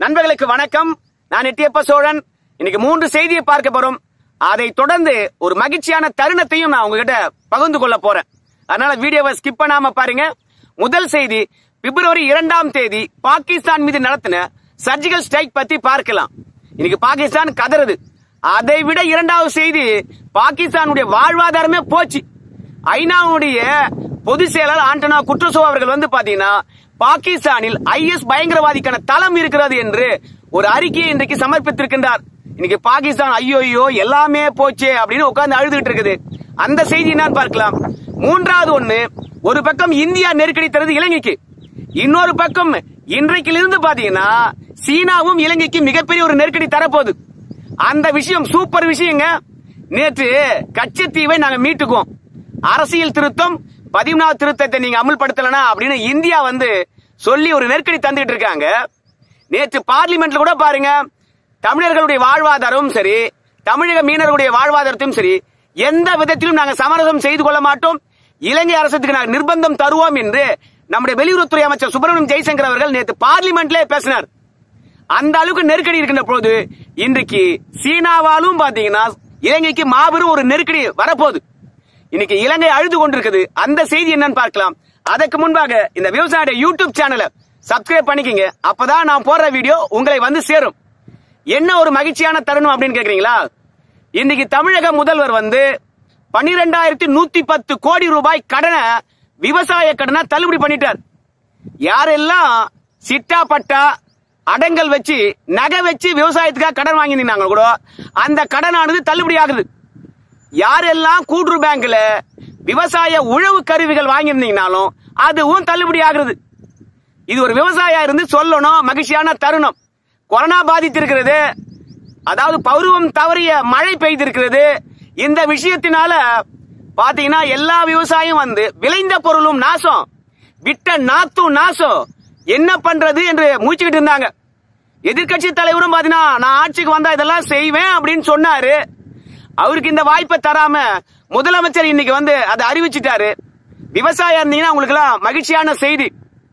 நண்பர்களுக்கு வணக்கம் நான் எட்டியப்ப சோழன் இன்னைக்கு மூன்று செய்தியை பார்க்க போறோம் அதை தொடர்ந்து ஒரு மகிழ்ச்சியான தருணத்தையும் நான் உங்ககிட்ட பகிர்ந்து கொள்ள போறேன் அதனால வீடியோவை ஸ்கிப் பண்ணாம பாருங்க முதல் செய்தி பிப்ரவரி இரண்டாம் தேதி பாகிஸ்தான் மீது நடத்தின சர்ஜிக்கல் ஸ்ட்ரைக் பத்தி பார்க்கலாம் இன்னைக்கு பாகிஸ்தான் கதறுது அதை விட இரண்டாவது செய்தி பாகிஸ்தானுடைய வாழ்வாதாரமே போச்சு ஐநாவுடைய பொதுச் செயலாளர் ஆண்டனா குட்ரசோ அவர்கள் வந்து பாத்தீங்கன்னா பாகிஸ்தானில் ஐஎஸ் பயங்கரவாதிக்கான தளம் இருக்கிறது என்று ஒரு அறிக்கையை இன்றைக்கு சமர்ப்பித்திருக்கின்றார் இன்னைக்கு பாகிஸ்தான் ஐயோ ஐயோ எல்லாமே போச்சே அப்படின்னு உட்கார்ந்து அழுதுகிட்டு இருக்குது அந்த செய்தி என்னன்னு பார்க்கலாம் மூன்றாவது ஒண்ணு ஒரு பக்கம் இந்தியா நெருக்கடி தருது இலங்கைக்கு இன்னொரு பக்கம் இன்றைக்கிலிருந்து பாத்தீங்கன்னா சீனாவும் இலங்கைக்கு மிகப்பெரிய ஒரு நெருக்கடி தரப்போகுது அந்த விஷயம் சூப்பர் விஷயங்க நேற்று கச்சத்தீவை நாங்க மீட்டுக்குவோம் அரசியல் திருத்தம் பதிமூணாவது திருத்தத்தை நீங்க அமல்படுத்தலனா அப்படின்னு இந்தியா வந்து சொல்லி ஒரு நெருக்கடி தந்துட்டு இருக்காங்க நேற்று பார்லிமெண்ட்ல கூட பாருங்க தமிழர்களுடைய வாழ்வாதாரமும் சரி தமிழக மீனவர்களுடைய வாழ்வாதாரத்தையும் சரி எந்த விதத்திலும் நாங்க சமரசம் செய்து கொள்ள மாட்டோம் இலங்கை அரசுக்கு நாங்கள் நிர்பந்தம் தருவோம் என்று நம்முடைய வெளியுறவுத்துறை அமைச்சர் சுப்பிரமணியம் ஜெய்சங்கர் அவர்கள் நேற்று பார்லிமெண்ட்ல பேசினார் அந்த அளவுக்கு நெருக்கடி இருக்கின்ற போது இன்றைக்கு சீனாவாலும் பாத்தீங்கன்னா இலங்கைக்கு மாபெரும் ஒரு நெருக்கடி வரப்போகுது இன்னைக்கு இலங்கை அழுது கொண்டிருக்குது அந்த செய்தி என்னன்னு பார்க்கலாம் அதற்கு முன்பாக இந்த விவசாய யூடியூப் சேனலை சப்ஸ்கிரைப் பண்ணிக்கங்க அப்பதான் நான் போடுற வீடியோ உங்களை வந்து சேரும் என்ன ஒரு மகிழ்ச்சியான தருணம் அப்படின்னு கேக்குறீங்களா இன்னைக்கு தமிழக முதல்வர் வந்து பன்னிரெண்டாயிரத்தி நூத்தி பத்து கோடி ரூபாய் கடனை விவசாய கடனை தள்ளுபடி பண்ணிட்டார் யாரெல்லாம் சிட்டா பட்டா அடங்கல் வச்சு நகை வச்சு விவசாயத்துக்காக கடன் வாங்கியிருந்தாங்க கூட அந்த கடனானது தள்ளுபடி ஆகுது யாரெல்லாம் கூட்டுறவு பேங்க்ல விவசாய உழவு கருவிகள் வாங்கியிருந்தீங்கனாலும் அதுவும் தள்ளுபடி ஆகுறது இது ஒரு விவசாயியா இருந்து சொல்லணும் மகிழ்ச்சியான தருணம் கொரோனா பாதித்திருக்கிறது அதாவது பருவம் தவறிய மழை பெய்திருக்கிறது இந்த விஷயத்தினால பாத்தீங்கன்னா எல்லா விவசாயம் வந்து விளைந்த பொருளும் நாசம் விட்ட நாத்தும் நாசம் என்ன பண்றது என்று மூச்சுக்கிட்டு இருந்தாங்க எதிர்க்கட்சி தலைவரும் பாத்தீங்கன்னா நான் ஆட்சிக்கு வந்தா இதெல்லாம் செய்வேன் அப்படின்னு சொன்னாரு அவருக்கு இந்த வாய்ப்பை தராம முதலமைச்சர் இன்னைக்கு வந்து அதை அறிவிச்சிட்டாரு விவசாயம் இருந்தீங்கன்னா உங்களுக்கு எல்லாம் மகிழ்ச்சியான செய்தி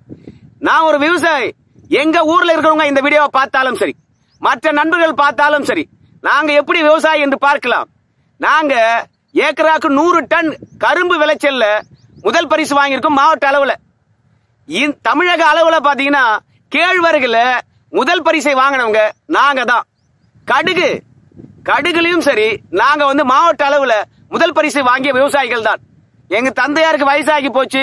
நான் ஒரு விவசாயி எங்க ஊர்ல இருக்கிறவங்க இந்த வீடியோவை பார்த்தாலும் சரி மற்ற நண்பர்கள் பார்த்தாலும் சரி நாங்க எப்படி விவசாயி என்று பார்க்கலாம் நாங்க ஏக்கராக்கு நூறு டன் கரும்பு விளைச்சல்ல முதல் பரிசு வாங்கியிருக்கோம் மாவட்ட அளவுல இந்த தமிழக அளவுல பாத்தீங்கன்னா கேழ்வரகுல முதல் பரிசை வாங்கினவங்க நாங்க தான் கடுகு கடுகுலயும் சரி நாங்க வந்து மாவட்ட அளவுல முதல் பரிசு வாங்கிய விவசாயிகள் தான் எங்க தந்தையாருக்கு வயசாகி போச்சு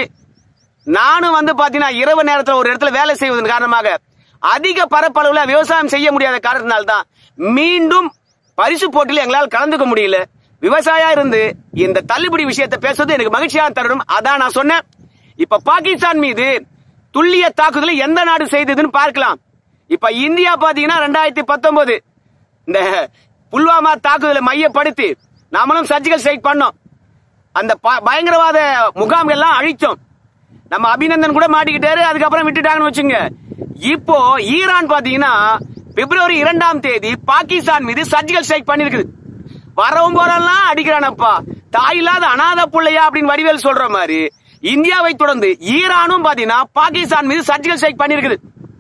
நானும் வந்து பாத்தீங்கன்னா இரவு நேரத்துல ஒரு இடத்துல வேலை செய்வதன் காரணமாக அதிக பரப்பளவுல விவசாயம் செய்ய முடியாத காரணத்தினால்தான் மீண்டும் பரிசு போட்டியில் எங்களால் கலந்துக்க முடியல விவசாயா இருந்து இந்த தள்ளுபடி விஷயத்தை பேசுறது எனக்கு மகிழ்ச்சியான தருணம் அதான் நான் சொன்னேன் இப்ப பாகிஸ்தான் மீது துல்லிய தாக்குதலை எந்த நாடு செய்ததுன்னு பார்க்கலாம் இப்ப இந்தியா பாத்தீங்கன்னா ரெண்டாயிரத்தி பத்தொன்பது இந்த புல்வாமா தாக்குதலை மையப்படுத்தி நாமளும் சர்ஜிக்கல் ஸ்ட்ரைக் பண்ணோம் அந்த ப- பயங்கரவாத முகாம்கள்லாம் அழிச்சோம் நம்ம அபிநந்தன் கூட மாட்டிக்கிட்டாரு அதுக்கப்புறம் விட்டுட்டாங்கன்னு வச்சுங்க இப்போ ஈரான் பாத்தீங்கன்னா பிப்ரவரி இரண்டாம் தேதி பாகிஸ்தான் மீது சர்ஜிக்கல் ஸ்ட்ரைக் பண்ணிருக்குது வரவும் போறெல்லாம் அடிக்கிறானப்பா தாய் இல்லாத அனாத புள்ளையா அப்படின்னு வடிவேல் சொல்ற மாதிரி இந்தியாவை தொடர்ந்து ஈரானும் பாத்தீங்கன்னா பாகிஸ்தான் மீது சர்ஜிக்கல் ஸ்ட்ரைக் பண்ணிருக்குது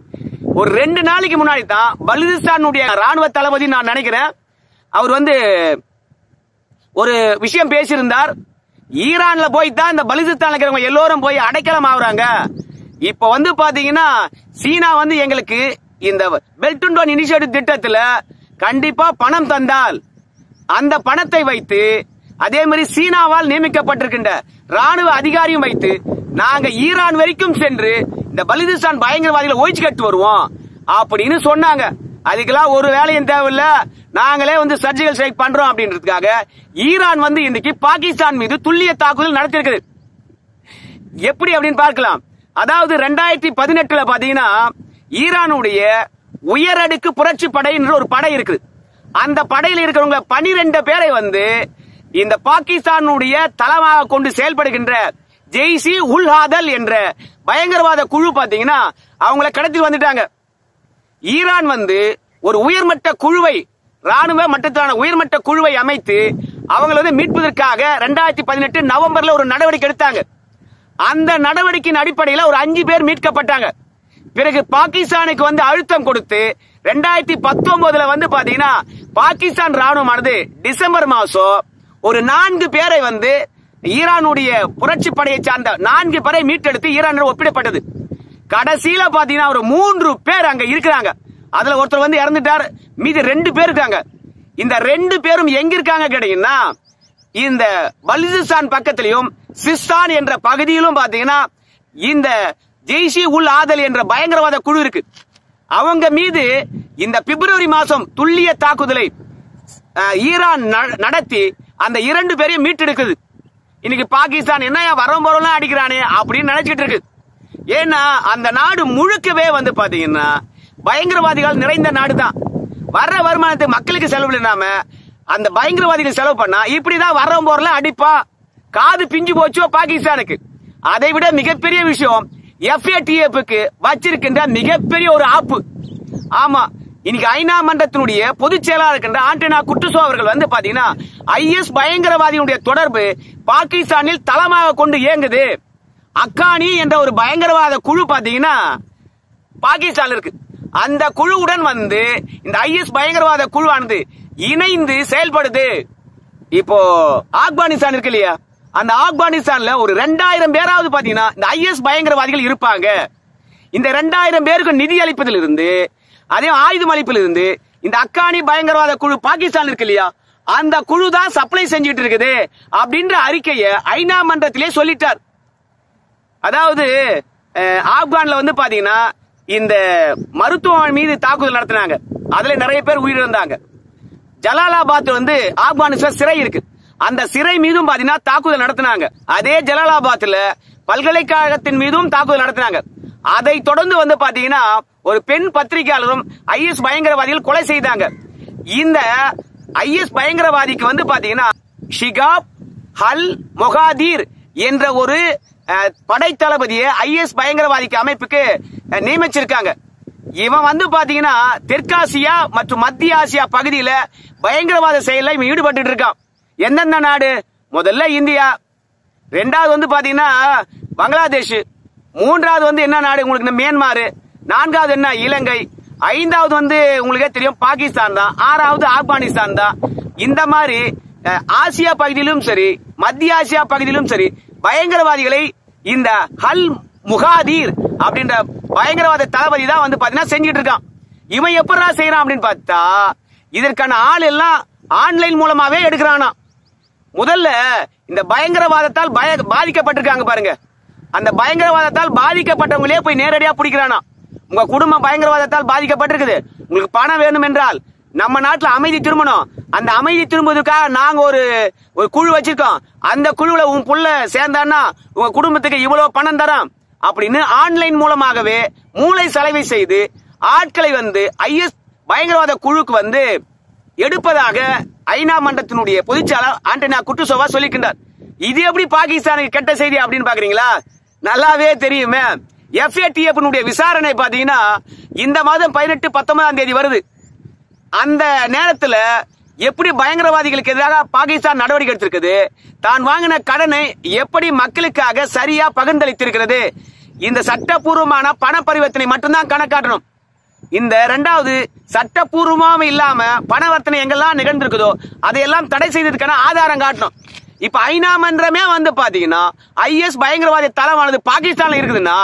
ஒரு ரெண்டு நாளைக்கு முன்னாடி தான் பலுதிஸ்தானுடைய ராணுவ தளபதி நான் நினைக்கிறேன் அவர் வந்து ஒரு விஷயம் பேசியிருந்தார் ஈரான்ல போய் தான் இந்த பலுதிஸ்தான் இருக்கிறவங்க எல்லோரும் போய் அடைக்கலம் ஆகுறாங்க இப்ப வந்து பாத்தீங்கன்னா சீனா வந்து எங்களுக்கு இந்த பெல்ட் அண்ட் ரோட் இனிஷியேட்டிவ் திட்டத்துல கண்டிப்பா பணம் தந்தால் அந்த பணத்தை வைத்து அதே மாதிரி சீனாவால் நியமிக்கப்பட்டிருக்கின்ற ராணுவ அதிகாரியும் வைத்து நாங்க ஈரான் வரைக்கும் சென்று இந்த பலுதிஸ்தான் பயங்கரவாதிகளை ஒழிச்சு கட்டு வருவோம் அப்படின்னு சொன்னாங்க அதுக்கெல்லாம் ஒரு வேலையும் தேவையில்ல நாங்களே வந்து சர்ஜிக்கல் ஸ்ட்ரைக் பண்றோம் அப்படின்றதுக்காக ஈரான் வந்து இன்னைக்கு பாகிஸ்தான் மீது துல்லிய தாக்குதல் நடத்திருக்குது எப்படி அப்படின்னு பார்க்கலாம் அதாவது ரெண்டாயிரத்தி பதினெட்டுல பாத்தீங்கன்னா ஈரானுடைய உயரடுக்கு புரட்சி படை என்ற ஒரு படை இருக்குது அந்த படையில் இருக்கிறவங்க பனிரெண்டு பேரை வந்து இந்த பாகிஸ்தானுடைய தளமாக கொண்டு செயல்படுகின்ற ஜெய்சி உல் ஹாதல் என்ற பயங்கரவாத குழு பாத்தீங்கன்னா அவங்கள கடத்தி வந்துட்டாங்க ஈரான் வந்து ஒரு உயர்மட்ட குழுவை ராணுவ மட்டத்திலான உயர்மட்ட குழுவை அமைத்து அவங்களை வந்து மீட்பதற்காக ரெண்டாயிரத்தி பதினெட்டு நவம்பர்ல ஒரு நடவடிக்கை எடுத்தாங்க அந்த நடவடிக்கையின் அடிப்படையில் ஒரு அஞ்சு பேர் மீட்கப்பட்டாங்க பிறகு பாகிஸ்தானுக்கு வந்து அழுத்தம் கொடுத்து ரெண்டாயிரத்தி பத்தொன்பதுல வந்து பாத்தீங்கன்னா பாகிஸ்தான் ராணுவமானது டிசம்பர் மாசம் ஒரு நான்கு பேரை வந்து ஈரானுடைய புரட்சி படையை சார்ந்த நான்கு பேரை மீட்டெடுத்து ஈரான் ஒப்பிடப்பட்டது கடைசியில பாத்தீங்கன்னா ஒரு மூன்று பேர் அங்க இருக்கிறாங்க அதுல ஒருத்தர் வந்து இறந்துட்டார் மீதி ரெண்டு பேர் இருக்காங்க இந்த ரெண்டு பேரும் எங்க இருக்காங்க கேட்டீங்கன்னா இந்த பலுசிஸ்தான் பக்கத்திலையும் சிஸ்தான் என்ற பகுதியிலும் பாத்தீங்கன்னா இந்த ஜெய்ஷி உல் ஆதல் என்ற பயங்கரவாத குழு இருக்கு அவங்க மீது இந்த பிப்ரவரி மாசம் துல்லிய தாக்குதலை அஹ், ஈரான் ந- நடத்தி அந்த இரண்டு பேரையும் மீட்டெடுக்குது இன்னைக்கு பாகிஸ்தான் என்னையா வரம் போறோம்லாம் அடிக்கிறானே அப்படின்னு நினைச்சிட்டு இருக்கு ஏன்னா அந்த நாடு முழுக்கவே வந்து பாத்தீங்கன்னா பயங்கரவாதிகள் நிறைந்த நாடு தான் வர்ற வருமானத்தை மக்களுக்கு செலவு இல்லாம அந்த பயங்கரவாதிகள் செலவு பண்ணா இப்படிதான் வர்றவன் போறல அடிப்பா காது பிஞ்சு போச்சோ பாகிஸ்தானுக்கு அதை விட மிகப்பெரிய விஷயம் எஃப்ஏடிஎஃப்க்கு வச்சிருக்கின்ற மிகப்பெரிய ஒரு ஆப்பு ஆமா இன்னைக்கு ஐநா மன்றத்தினுடைய பொதுச் செயலாளர் இருக்கின்ற ஆண்டனா குட்டுசோ அவர்கள் வந்து பாத்தீங்கன்னா ஐஎஸ் பயங்கரவாதியினுடைய தொடர்பு பாகிஸ்தானில் தளமாக கொண்டு இயங்குது அக்கானி என்ற ஒரு பயங்கரவாத குழு பாத்தீங்கன்னா பாகிஸ்தான் இருக்கு அந்த குழுவுடன் வந்து இந்த ஐஎஸ் பயங்கரவாத குழுவானது இணைந்து செயல்படுது இப்போ ஆப்கானிஸ்தான் இருக்கு இல்லையா அந்த ஆப்கானிஸ்தான்ல ஒரு ரெண்டாயிரம் பேராவது பாத்தீங்கன்னா இந்த ஐஎஸ் பயங்கரவாதிகள் இருப்பாங்க இந்த ரெண்டாயிரம் பேருக்கு நிதி அளிப்பதிலிருந்து அதே ஆயுதம் அளிப்பிலிருந்து இந்த அக்கானி பயங்கரவாத குழு பாகிஸ்தான் இருக்கு இல்லையா அந்த குழு தான் சப்ளை செஞ்சுட்டு இருக்குது அப்படின்ற அறிக்கையை ஐநா மன்றத்திலே சொல்லிட்டார் அதாவது அஹ், ஆப்கான்ல வந்து பாத்தீங்கன்னா இந்த மருத்துவமனை மீது தாக்குதல் நடத்தினாங்க அதுல நிறைய பேர் உயிரிழந்தாங்க ஜலாலாபாத் வந்து ஆப்கானிஸ்தான் சிறை இருக்கு அந்த சிறை மீதும் பாத்தீங்கன்னா தாக்குதல் நடத்தினாங்க அதே ஜலாலாபாத்ல பல்கலைக்கழகத்தின் மீதும் தாக்குதல் நடத்தினாங்க அதை தொடர்ந்து வந்து பாத்தீங்கன்னா ஒரு பெண் பத்திரிகையாளரும் ஐஎஸ் பயங்கரவாதிகள் கொலை செய்தாங்க இந்த ஐஎஸ் பயங்கரவாதிக்கு வந்து பாத்தீங்கன்னா ஷிகாப் ஹல் மொகாதீர் என்ற ஒரு அஹ், படைத்தளபதியை ஐஎஸ் பயங்கரவாதிக்கு அமைப்புக்கு அஹ், நியமிச்சிருக்காங்க இவன் வந்து பாத்தீங்கன்னா தெற்காசியா மற்றும் மத்திய ஆசியா பகுதியில பயங்கரவாத செயல்ல இவன் ஈடுபட்டு இருக்கான் எந்தெந்த நாடு முதல்ல இந்தியா ரெண்டாவது வந்து பாத்தீங்கன்னா பங்களாதேஷ் மூன்றாவது வந்து என்ன நாடு உங்களுக்கு இந்த மியான்மார் நான்காவது என்ன இலங்கை ஐந்தாவது வந்து உங்களுக்கே தெரியும் பாகிஸ்தான் தான் ஆறாவது ஆப்கானிஸ்தான் தான் இந்த மாதிரி அஹ், ஆசியா பகுதியிலும் சரி மத்திய ஆசியா பகுதியிலும் சரி பயங்கரவாதிகளை இந்த ஹல் முகாதீர் அப்படின்ற பயங்கரவாத தளபதி தான் வந்து பாத்தீங்கன்னா செஞ்சுட்டு இருக்கான் இவன் எப்படா செய்யறான் அப்படின்னு பார்த்தா இதற்கான ஆள் எல்லாம் ஆன்லைன் மூலமாவே எடுக்கிறானா முதல்ல இந்த பயங்கரவாதத்தால் பய பாதிக்கப்பட்டிருக்காங்க பாருங்க அந்த பயங்கரவாதத்தால் பாதிக்கப்பட்டவங்களே போய் நேரடியா பிடிக்கிறானா உங்க குடும்பம் பயங்கரவாதத்தால் பாதிக்கப்பட்டிருக்குது உங்களுக்கு பணம் வேணும் என்றால் நம்ம நாட்டுல அமைதி திரும்பணும் அந்த அமைதி திரும்புவதற்காக நாங்க ஒரு ஒரு குழு வச்சிருக்கோம் அந்த குழுவுல உன் புள்ள சேர்ந்தான்னா உங்க குடும்பத்துக்கு இவ்வளவு பணம் தரோம் அப்படின்னு ஆன்லைன் மூலமாகவே மூளை செலவை செய்து ஆட்களை வந்து ஐஎஸ் பயங்கரவாத குழுக்கு வந்து எடுப்பதாக ஐநா மன்றத்தினுடைய பொதுச்செயலாளர் ஆண்டனா குட்டுசோவா சொல்லிக்கின்றார் இது எப்படி பாகிஸ்தானுக்கு கெட்ட செய்தி அப்படின்னு பாக்குறீங்களா நல்லாவே தெரியுமே எஃப்ஏடிஎஃப் விசாரணை பாத்தீங்கன்னா இந்த மாதம் பதினெட்டு பத்தொன்பதாம் தேதி வருது அந்த நேரத்துல எப்படி பயங்கரவாதிகளுக்கு எதிராக பாகிஸ்தான் நடவடிக்கை எடுத்திருக்குது தான் வாங்கின கடனை எப்படி மக்களுக்காக சரியா பகிர்ந்தளித்திருக்கிறது இந்த சட்டப்பூர்வமான பண பரிவர்த்தனை மட்டும்தான் கணக்காட்டணும் இந்த ரெண்டாவது சட்டப்பூர்வமாக இல்லாம பணவர்த்தனை எங்கெல்லாம் நிகழ்ந்திருக்குதோ அதையெல்லாம் தடை செய்ததுக்கான ஆதாரம் காட்டணும் இப்ப ஐநா மன்றமே வந்து பாத்தீங்கன்னா ஐஎஸ் பயங்கரவாத தளமானது பாகிஸ்தான்ல இருக்குதுன்னா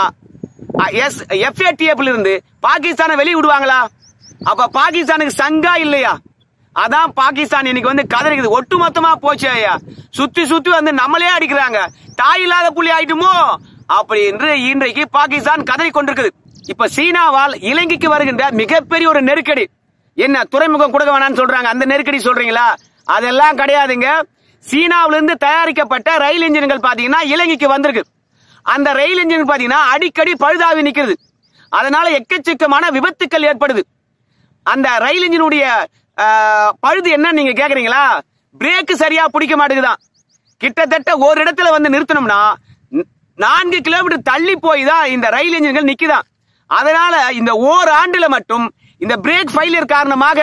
எஸ் எஃப்ஏடிஎஃப்ல இருந்து பாகிஸ்தானை வெளிய விடுவாங்களா அப்ப பாகிஸ்தானுக்கு சங்கா இல்லையா அதான் பாகிஸ்தான் இன்னைக்கு வந்து கதறிக்குது ஒட்டு மொத்தமா போச்சு ஐயா சுத்தி சுத்தி வந்து நம்மளே அடிக்கிறாங்க தாய் இல்லாத புள்ளி ஆயிட்டுமோ அப்படி என்று இன்றைக்கு பாகிஸ்தான் கதறி கொண்டிருக்குது இப்ப சீனாவால் இலங்கைக்கு வருகின்ற மிகப்பெரிய ஒரு நெருக்கடி என்ன துறைமுகம் கொடுக்க வேணாம்னு சொல்றாங்க அந்த நெருக்கடி சொல்றீங்களா அதெல்லாம் கிடையாதுங்க சீனாவிலிருந்து தயாரிக்கப்பட்ட ரயில் இன்ஜின்கள் பாத்தீங்கன்னா இலங்கைக்கு வந்திருக்கு அந்த ரயில் இன்ஜின் பாத்தீங்கன்னா அடிக்கடி பழுதாவி நிக்குது அதனால எக்கச்சக்கமான விபத்துக்கள் ஏற்படுது அந்த ரயில் இன்ஜினுடைய ஆஹ், பழுது என்ன நீங்க கேக்குறீங்களா பிரேக் சரியா பிடிக்க மாட்டேங்குதான் கிட்டத்தட்ட ஒரு இடத்துல வந்து நிறுத்தணும்னா ந- நான்கு கிலோமீட்டர் தள்ளி போய் தான் இந்த ரயில் இன்ஜின்கள் நிக்குதான் அதனால இந்த ஓர் ஆண்டுல மட்டும் இந்த பிரேக் ஃபெயிலியர் காரணமாக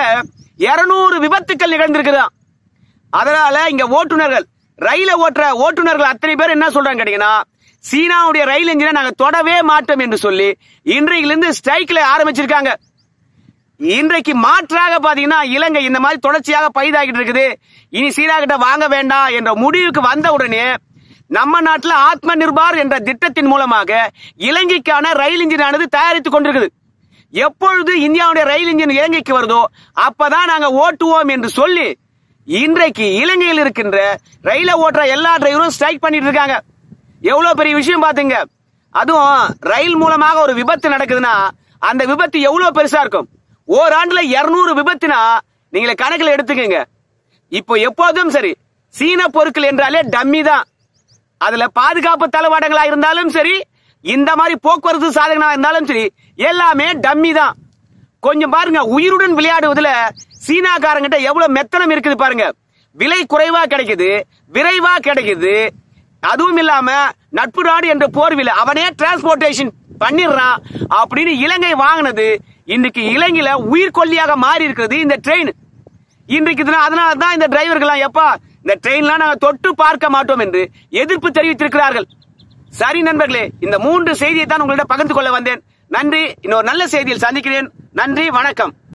200 விபத்துக்கள் நிகழ்ந்திருக்குதான் அதனால இங்க ஓட்டுநர்கள் ரயில ஓட்டுற ஓட்டுநர்கள் அத்தனை பேர் என்ன சொல்றாங்க கேட்டீங்கன்னா சீனாவுடைய ரயில் இன்ஜினை நாங்க தொடவே மாட்டோம் என்று சொல்லி இன்றையிலிருந்து ஸ்ட்ரைக்ல ஆரம்பிச்சிருக்காங்க இன்றைக்கு மாற்றாக பாத்தீங்கன்னா இலங்கை இந்த மாதிரி தொடர்ச்சியாக பைதாகிட்டு இருக்குது இனி சீனா கிட்ட வாங்க வேண்டாம் என்ற முடிவுக்கு வந்த உடனே நம்ம நாட்டுல ஆத்ம நிர்பார் என்ற திட்டத்தின் மூலமாக இலங்கைக்கான ரயில் இன்ஜினானது தயாரித்துக் கொண்டிருக்குது எப்பொழுது இந்தியாவுடைய ரயில் இன்ஜின் இலங்கைக்கு வருதோ அப்பதான் நாங்க ஓட்டுவோம் என்று சொல்லி இன்றைக்கு இலங்கையில் இருக்கின்ற ரயில ஓட்டுற எல்லா டிரைவரும் ஸ்ட்ரைக் பண்ணிட்டு இருக்காங்க எவ்வளவு பெரிய விஷயம் பாத்துங்க அதுவும் ரயில் மூலமாக ஒரு விபத்து நடக்குதுன்னா அந்த விபத்து எவ்வளவு பெருசா இருக்கும் ஓராண்டுல இருநூறு விபத்துனா நீங்களே கணக்குல எடுத்துக்கங்க இப்போ எப்போதும் சரி சீன பொருட்கள் என்றாலே டம்மி தான் அதுல பாதுகாப்பு தளவாடங்களா இருந்தாலும் சரி இந்த மாதிரி போக்குவரத்து சாதகங்களா இருந்தாலும் சரி எல்லாமே டம்மி தான் கொஞ்சம் பாருங்க உயிருடன் விளையாடுவதுல சீனாக்காரங்கிட்ட எவ்வளவு மெத்தனம் இருக்குது பாருங்க விலை குறைவா கிடைக்குது விரைவா கிடைக்குது அதுவும் இல்லாம நட்பு நாடு என்ற போர்வில அவனே டிரான்ஸ்போர்டேஷன் பண்ணிடுறான் அப்படின்னு இலங்கை வாங்கினது இன்னைக்கு இலங்கையில உயிர்கொல்லியாக மாறி இருக்கிறது இந்த ட்ரெயின் இன்றைக்கு இதனா- அதனால தான் இந்த டிரைவர்கள்லாம் எப்பா இந்த ட்ரெயின்லாம் நாங்க தொட்டு பார்க்க மாட்டோம் என்று எதிர்ப்பு தெரிவித்திருக்கிறார்கள் சரி நண்பர்களே இந்த மூன்று செய்தியை தான் உங்களிடம் பகிர்ந்து கொள்ள வந்தேன் நன்றி இன்னொரு நல்ல செய்தியில் சந்திக்கிறேன் நன்றி வணக்கம்